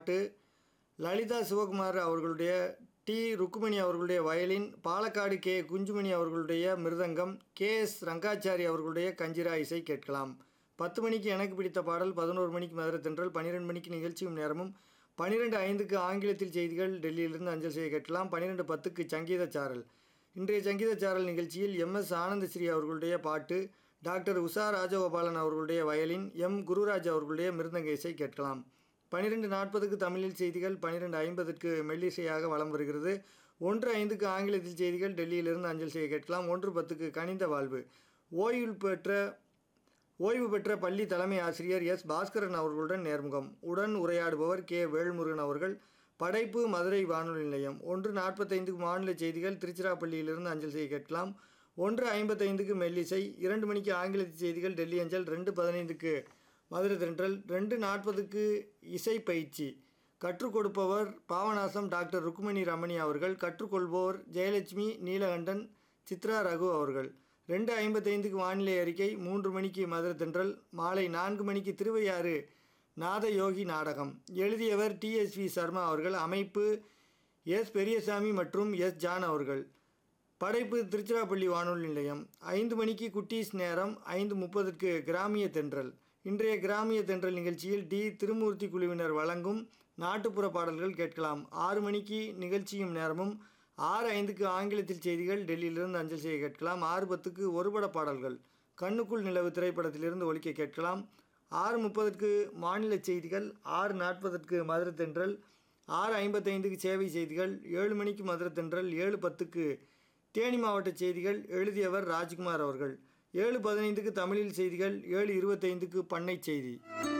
பாட்டு லலிதா சிவகுமார் அவர்களுடைய டி ருக்குமணி அவர்களுடைய வயலின் பாலக்காடு கே குஞ்சுமணி அவர்களுடைய மிருதங்கம் கே எஸ் ரங்காச்சாரி அவர்களுடைய கஞ்சிரா இசை கேட்கலாம் பத்து மணிக்கு எனக்கு பிடித்த பாடல் பதினோரு மணிக்கு மதுரை தென்றல் பன்னிரெண்டு மணிக்கு நிகழ்ச்சியும் நேரமும் பன்னிரெண்டு ஐந்துக்கு ஆங்கிலத்தில் செய்திகள் டெல்லியிலிருந்து அஞ்சல் செய்ய கேட்கலாம் பன்னிரெண்டு பத்துக்கு சங்கீத சாரல் இன்றைய சங்கீத சாரல் நிகழ்ச்சியில் எம் எஸ் ஆனந்தஸ்ரீ அவர்களுடைய பாட்டு டாக்டர் உஷா ராஜகோபாலன் அவர்களுடைய வயலின் எம் குருராஜ் அவர்களுடைய மிருதங்க இசை கேட்கலாம் பன்னிரெண்டு நாற்பதுக்கு தமிழில் செய்திகள் பன்னிரெண்டு ஐம்பதுக்கு மெல்லிசையாக வலம் வருகிறது ஒன்று ஐந்துக்கு ஆங்கிலத்தில் செய்திகள் டெல்லியிலிருந்து அஞ்சல் செய்ய கேட்கலாம் ஒன்று பத்துக்கு கனிந்த வாழ்வு ஓய்வு பெற்ற ஓய்வு பெற்ற பள்ளி தலைமை ஆசிரியர் எஸ் பாஸ்கரன் அவர்களுடன் நேர்முகம் உடன் உரையாடுபவர் கே வேல்முருகன் அவர்கள் படைப்பு மதுரை வானொலி நிலையம் ஒன்று நாற்பத்தைந்துக்கு மாநில செய்திகள் திருச்சிராப்பள்ளியிலிருந்து அஞ்சல் செய்ய கேட்கலாம் ஒன்று ஐம்பத்தைந்துக்கு மெல்லிசை இரண்டு மணிக்கு ஆங்கிலத்தில் செய்திகள் டெல்லி அஞ்சல் ரெண்டு பதினைந்துக்கு மதுரை தென்றல் ரெண்டு நாற்பதுக்கு இசை பயிற்சி கற்றுக் கொடுப்பவர் பாவநாசம் டாக்டர் ருக்குமணி ரமணி அவர்கள் கற்றுக்கொள்பவர் ஜெயலட்சுமி நீலகண்டன் சித்ரா ரகு அவர்கள் ரெண்டு ஐம்பத்தைந்துக்கு வானிலை அறிக்கை மூன்று மணிக்கு மதுரை தென்றல் மாலை நான்கு மணிக்கு திருவையாறு நாத யோகி நாடகம் எழுதியவர் டிஎஸ்வி சர்மா அவர்கள் அமைப்பு எஸ் பெரியசாமி மற்றும் எஸ் ஜான் அவர்கள் படைப்பு திருச்சிராப்பள்ளி வானொலி நிலையம் ஐந்து மணிக்கு குட்டீஸ் நேரம் ஐந்து முப்பதுக்கு கிராமிய தென்றல் இன்றைய கிராமிய தென்றல் நிகழ்ச்சியில் டி திருமூர்த்தி குழுவினர் வழங்கும் நாட்டுப்புற பாடல்கள் கேட்கலாம் ஆறு மணிக்கு நிகழ்ச்சியும் நேரமும் ஆறு ஐந்துக்கு ஆங்கிலத்தில் செய்திகள் டெல்லியிலிருந்து அஞ்சல் செய்ய கேட்கலாம் ஆறு பத்துக்கு ஒருபட பாடல்கள் கண்ணுக்குள் நிலவு திரைப்படத்திலிருந்து ஒலிக்க கேட்கலாம் ஆறு முப்பதுக்கு மாநில செய்திகள் ஆறு நாற்பதற்கு மதுரை தென்றல் ஆறு ஐம்பத்தைந்துக்கு சேவை செய்திகள் ஏழு மணிக்கு மதுரை தென்றல் ஏழு பத்துக்கு தேனி மாவட்ட செய்திகள் எழுதியவர் ராஜ்குமார் அவர்கள் ஏழு பதினைந்துக்கு தமிழில் செய்திகள் ஏழு இருபத்தைந்துக்கு பண்ணை செய்தி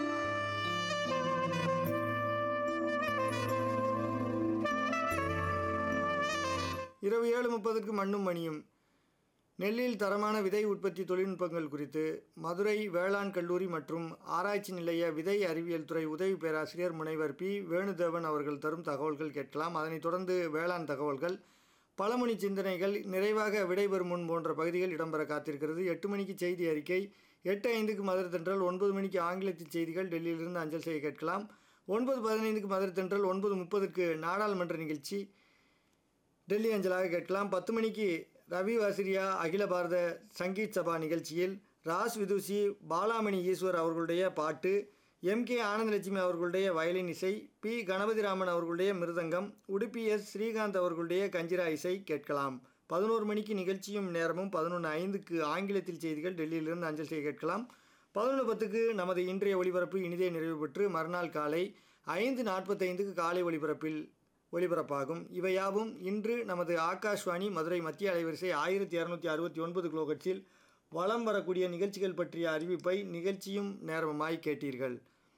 இரவு ஏழு முப்பதுக்கு மண்ணும் மணியும் நெல்லில் தரமான விதை உற்பத்தி தொழில்நுட்பங்கள் குறித்து மதுரை வேளாண் கல்லூரி மற்றும் ஆராய்ச்சி நிலைய விதை அறிவியல் துறை உதவி பேராசிரியர் முனைவர் பி வேணுதேவன் அவர்கள் தரும் தகவல்கள் கேட்கலாம் அதனைத் தொடர்ந்து வேளாண் தகவல்கள் பழமொழி சிந்தனைகள் நிறைவாக விடைபெறும் முன் போன்ற பகுதிகள் இடம்பெற காத்திருக்கிறது எட்டு மணிக்கு செய்தி அறிக்கை எட்டு ஐந்துக்கு மதுரை தென்றல் ஒன்பது மணிக்கு ஆங்கிலத்தில் செய்திகள் டெல்லியிலிருந்து அஞ்சல் செய்ய கேட்கலாம் ஒன்பது பதினைந்துக்கு மதுரை தென்றல் ஒன்பது முப்பதுக்கு நாடாளுமன்ற நிகழ்ச்சி டெல்லி அஞ்சலாக கேட்கலாம் பத்து மணிக்கு ரவி வாசிரியா அகில பாரத சங்கீத் சபா நிகழ்ச்சியில் ராஸ் விதுஷி பாலாமணி ஈஸ்வர் அவர்களுடைய பாட்டு எம் கே ஆனந்தலட்சுமி அவர்களுடைய வயலின் இசை பி கணபதிராமன் அவர்களுடைய மிருதங்கம் உடுப்பி எஸ் ஸ்ரீகாந்த் அவர்களுடைய கஞ்சிரா இசை கேட்கலாம் பதினோரு மணிக்கு நிகழ்ச்சியும் நேரமும் பதினொன்று ஐந்துக்கு ஆங்கிலத்தில் செய்திகள் டெல்லியிலிருந்து அஞ்சல் செய்ய கேட்கலாம் பதினொன்று பத்துக்கு நமது இன்றைய ஒளிபரப்பு இனிதே நிறைவு பெற்று மறுநாள் காலை ஐந்து நாற்பத்தைந்துக்கு காலை ஒளிபரப்பில் ஒலிபரப்பாகும் இவையாவும் இன்று நமது ஆகாஷ்வாணி மதுரை மத்திய அலைவரிசை ஆயிரத்தி இரநூத்தி அறுபத்தி ஒன்பது கிலோகட்ஸில் வலம் வரக்கூடிய நிகழ்ச்சிகள் பற்றிய அறிவிப்பை நிகழ்ச்சியும் நேரமாய் கேட்டீர்கள்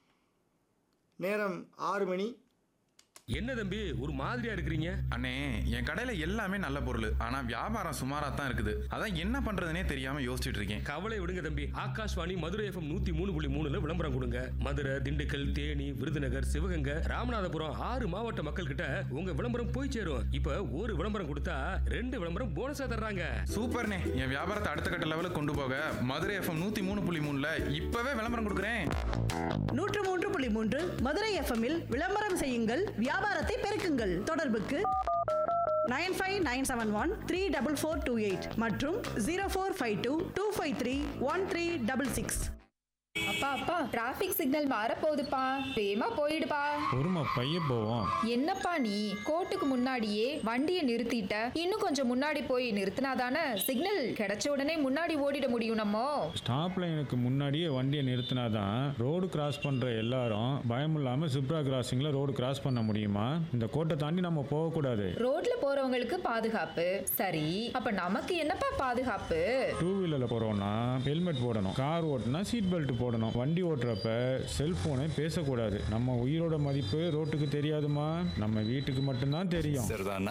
நேரம் ஆறு மணி என்ன தம்பி ஒரு மாதிரியா இருக்கிறீங்க அண்ணே என் கடையில எல்லாமே நல்ல பொருள் ஆனா வியாபாரம் சுமாரா தான் இருக்குது அதான் என்ன பண்றதுனே தெரியாம யோசிச்சுட்டு இருக்கேன் கவலை விடுங்க தம்பி ஆகாஷ்வாணி மதுரை எஃப்எம் நூத்தி மூணு புள்ளி மூணுல விளம்பரம் கொடுங்க மதுரை திண்டுக்கல் தேனி விருதுநகர் சிவகங்கை ராமநாதபுரம் ஆறு மாவட்ட மக்கள் கிட்ட உங்க விளம்பரம் போய் சேரும் இப்ப ஒரு விளம்பரம் கொடுத்தா ரெண்டு விளம்பரம் போனஸா தர்றாங்க சூப்பர்ண்ணே என் வியாபாரத்தை அடுத்த கட்ட லெவலுக்கு கொண்டு போக மதுரை எஃப்எம் நூத்தி மூணு புள்ளி மூணுல இப்பவே விளம்பரம் கொடுக்குறேன் நூற்று மூன்று புள்ளி மூன்று மதுரை எஃப்எம்மில் விளம்பரம் செய்யுங்கள் வியாபாரத்தை பெருக்குங்கள் தொடர்புக்கு nine five nine seven one three double four two eight மற்றும் zero four five two two five three one three double six அப்பா அப்பா டிராஃபிக் சிக்னல் மாறப்போகுதுப்பா வேகமா போயிடுப்பா பொறுமை பைய போவோம் என்னப்பா நீ கோர்ட்டுக்கு முன்னாடியே வண்டியை நிறுத்திட்ட இன்னும் கொஞ்சம் முன்னாடி போய் நிறுத்தினாதானே சிக்னல் கிடைச்ச உடனே முன்னாடி ஓடிட முடியும் நம்ம ஸ்டாப் லைனுக்கு முன்னாடியே வண்டியை நிறுத்தினாதான் ரோடு கிராஸ் பண்ற எல்லாரும் பயம் இல்லாம சிப்ரா கிராசிங்ல ரோடு கிராஸ் பண்ண முடியுமா இந்த கோட்டை தாண்டி நம்ம போகக்கூடாது ரோட்ல போறவங்களுக்கு பாதுகாப்பு சரி அப்ப நமக்கு என்னப்பா பாதுகாப்பு டூ வீலர்ல போறோம்னா ஹெல்மெட் போடணும் கார் ஓட்டினா சீட் பெல்ட் போடணும் வண்டி ஓட்டுறப்ப செல்போனை பேசக்கூடாது நம்ம உயிரோட மதிப்பு ரோட்டுக்கு தெரியாதுமா நம்ம வீட்டுக்கு மட்டும்தான் தெரியும்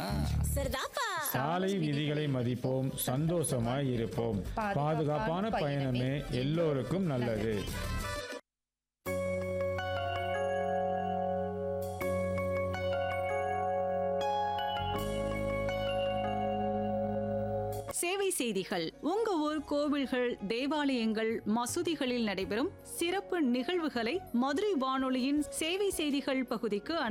சாலை விதிகளை மதிப்போம் சந்தோஷமாய் இருப்போம் பாதுகாப்பான பயணமே எல்லோருக்கும் நல்லது சேவை செய்திகள் உங்க ஊர் கோவில்கள் தேவாலயங்கள் மசூதிகளில் நடைபெறும் சிறப்பு நிகழ்வுகளை மதுரை வானொலியின் சேவை செய்திகள் பகுதிக்கு